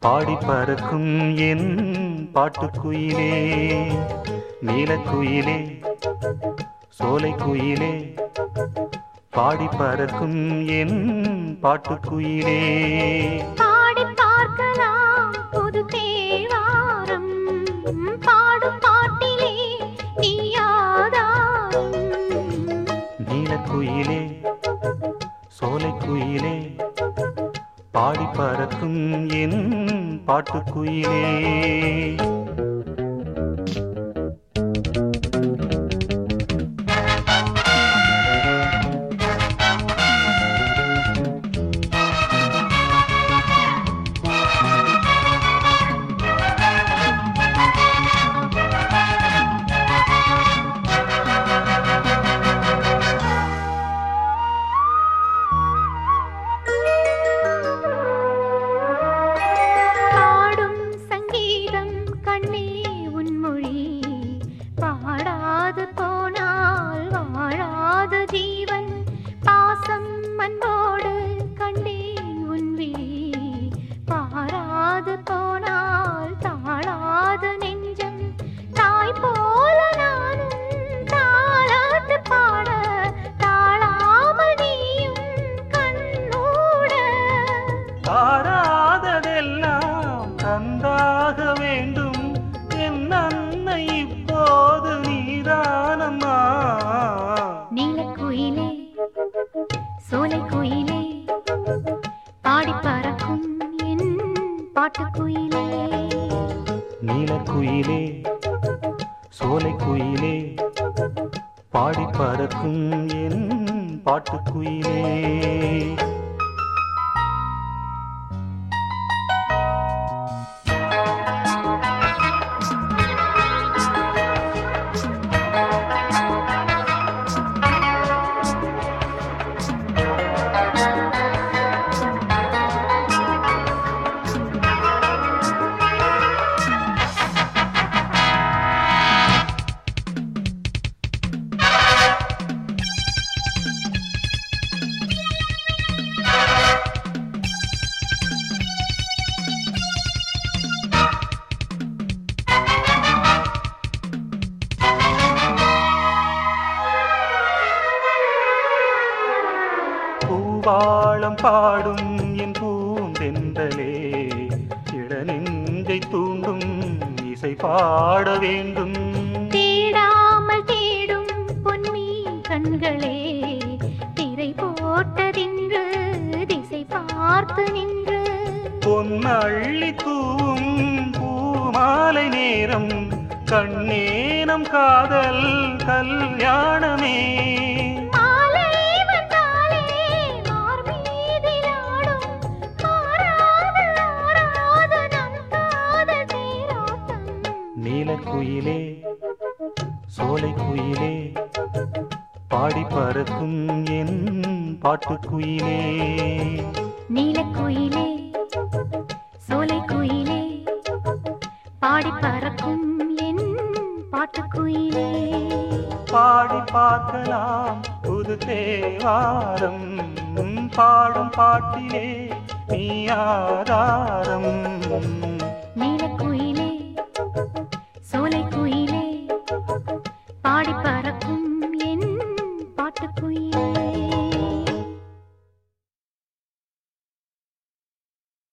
பாடி பறக்கும் என் பாட்டுக்குயிலே நீலக்குயிலே சோலைக்குயிலே பாடி பறக்கும் என் பாட்டுக்குயிலே பாடி பார்க்கலாம் புது தேவாரம் பாடும் பாட்டிலே நீயாதாரம் நீலக்குயிலே சோலைக்குயிலே பாடி பறக்கும் என் பாட்டுக்குயிலே பாடும் சங்கீதம் கண்ணே உன்மொழி பாடாது போனால் வாழாத ஜீவன் பாசம் அன்போடு கண்டேன் உன் விழி பாராது போனால் தாழாத நெஞ்சம் தாய் போல நானும் தாளாட்டு பாட தாழாமல் நீயும் கண்ணூட தாராததெல்லாம் தந்தாக வேண்டும் என் அன்னை இப்போது நீதானம்மா நீலக்குயிலே சோலைக்குயிலே பாடி பறக்கும் என் பாட்டுக்குயிலே நீலக்குயிலே சோலைக்குயிலே பாடி பறக்கும் என் பாட்டுக்குயிலே பூவாளம் பாடும் என் பூந்தெந்தலே இளநெஞ்சை தூண்டும் இசை பாட வேண்டும் தேடாமல் தேடும் பொன்மீன் கண்களே திரை போட்டதின்று திசை பார்த்து நின்று பொன்னள்ளி தூவும் பூமாலை நேரம் கண்ணேனம் காதல் கல்யாணமே மாலை வந்தாலே மார்மீதிலாடும் மாறாத ஆராத நம் காதல் தேரோட்டம் நீலக்குயிலே சோலைக்குயிலே பாடி பறக்கும் என் பாட்டுக்குயிலே நீலக்குயிலே சோலைக்குயிலே பாடி பறக்கும் என் பாட்டுக்குயிலே பாடி பார்க்கலாம் புது தேவாரம் பாடும் பாட்டிலே நீ ஆதாரம்